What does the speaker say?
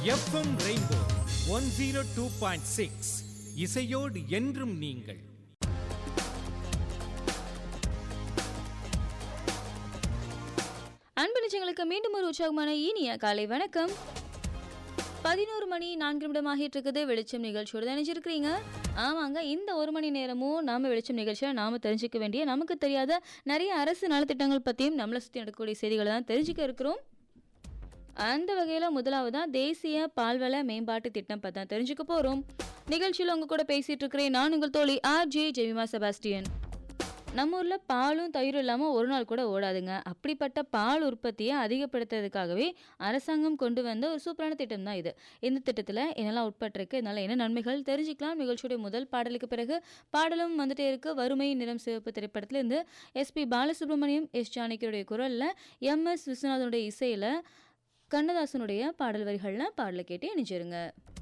FM rainbow one zero two point six இசையோடு என்றும் நீங்கள் அன்பு நிச்சயங்களுக்கு மீண்டும் ஒரு உற்சாகமான இனிய காலை வணக்கம் பதினோரு மணி நான்கு நிமிடம் ஆகிட்டு இருக்குது வெளிச்சம் நிகழ்ச்சியோடு நினைச்சிருக்கிறீங்க ஆமாங்க இந்த ஒரு மணி நேரமும் நாம வெளிச்சம் நிகழ்ச்சியில் நாம தெரிஞ்சுக்க வேண்டிய நமக்கு தெரியாத நிறைய அரசு நலத்திட்டங்கள் பற்றியும் நம்மளை சுற்றி நடக்கக்கூடிய செய்திகளை தான் தெரிஞ்சுக்க இருக்கிறோம் அந்த வகையில் முதலாவதாக தேசிய பால்வள மேம்பாட்டு திட்டம் பற்றி தான் தெரிஞ்சுக்க போகிறோம் நிகழ்ச்சியில் உங்க கூட பேசிட்டு இருக்கிறேன் நான் உங்கள் தோழி ஆர் ஜே ஜெமிமா செபாஸ்டியன் நம்ம ஊரில் பாலும் தயிரும் இல்லாமல் ஒரு நாள் கூட ஓடாதுங்க அப்படிப்பட்ட பால் உற்பத்தியை அதிகப்படுத்துறதுக்காகவே அரசாங்கம் கொண்டு வந்த ஒரு சூப்பரான திட்டம் தான் இது இந்த திட்டத்தில் என்னெல்லாம் உட்பட்டிருக்கு இதனால் என்ன நன்மைகள் தெரிஞ்சுக்கலாம் நிகழ்ச்சியுடைய முதல் பாடலுக்கு பிறகு பாடலும் வந்துட்டே இருக்கு வறுமை நிறம் சிவப்பு திரைப்படத்துல இருந்து எஸ்பி பாலசுப்ரமணியம் எஸ் ஜானகியுடைய குரலில் எம் எஸ் விஸ்வநாதனுடைய இசையில் கண்ணதாசனுடைய பாடல் வரிகளில் பாடலை கேட்டு இணைஞ்சிருங்க